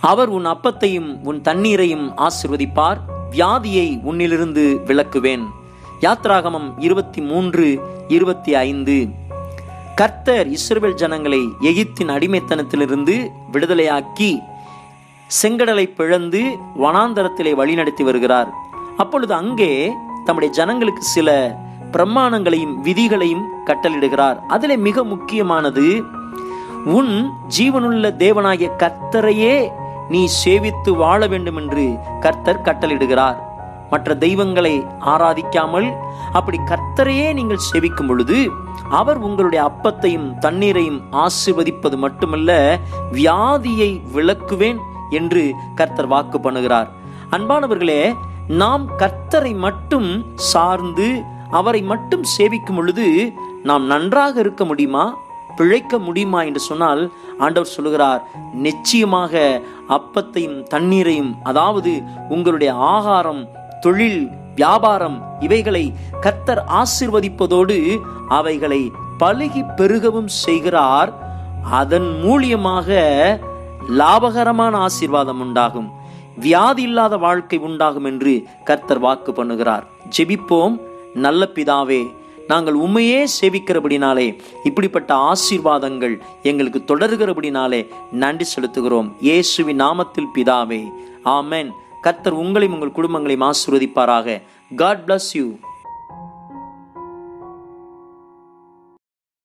அவர் உன் அப்பத்தையும் உன் தண்ணீரையும் ஆசிர்வதிப்பார் வியாதியை உன்னிலிருந்து விலக்குவேன் யாத்ராகமம் இருபத்தி மூன்று இருபத்தி ஐந்து கர்த்தர் இஸ்ரவேல் ஜனங்களை எகிப்தின் அடிமைத்தனத்திலிருந்து விடுதலையாக்கி செங்கடலை பிளந்து வனாந்தரத்திலே வழிநடத்தி வருகிறார் அப்பொழுது அங்கே தம்முடைய ஜனங்களுக்கு சில பிரமாணங்களையும் விதிகளையும் கட்டளிடுகிறார் அதிலே மிக முக்கியமானது உன் ஜீவனுள்ள தேவனாகிய கர்த்தரையே நீ சேவித்து வாழ வேண்டும் என்று கர்த்தர் கட்டளிடுகிறார் மற்ற தெய்வங்களை ஆராதிக்காமல் அப்படி கர்த்தரையே நீங்கள் சேவிக்கும் பொழுது அவர் உங்களுடைய அப்பத்தையும் தண்ணீரையும் ஆசிர்வதிப்பது மட்டுமல்ல வியாதியை விளக்குவேன் என்று கர்த்தர் வாக்கு பண்ணுகிறார் அன்பானவர்களே நாம் கர்த்தரை மட்டும் சார்ந்து அவரை மட்டும் சேவிக்கும் பொழுது நாம் நன்றாக இருக்க முடியுமா பிழைக்க முடியுமா என்று சொன்னால் ஆண்டவர் சொல்லுகிறார் நிச்சயமாக அப்பத்தையும் தண்ணீரையும் அதாவது உங்களுடைய ஆகாரம் தொழில் வியாபாரம் இவைகளை கர்த்தர் ஆசிர்வதிப்பதோடு அவைகளை பழுகி பெருகவும் செய்கிறார் அதன் மூலியமாக லாபகரமான ஆசீர்வாதம் உண்டாகும் வியாதி இல்லாத வாழ்க்கை உண்டாகும் என்று கர்த்தர் வாக்கு பண்ணுகிறார் ஜெபிப்போம் நல்ல பிதாவே நாங்கள் உண்மையே சேவிக்கிறபடினாலே இப்படிப்பட்ட ஆசீர்வாதங்கள் எங்களுக்கு தொடர்கிறபடினாலே நன்றி செலுத்துகிறோம் இயேசுவின் நாமத்தில் பிதாவே ஆமென் கர்த்தர் உங்களையும் உங்கள் குடும்பங்களையும் ஆசீர்வதிப்பாராக காட் bless யூ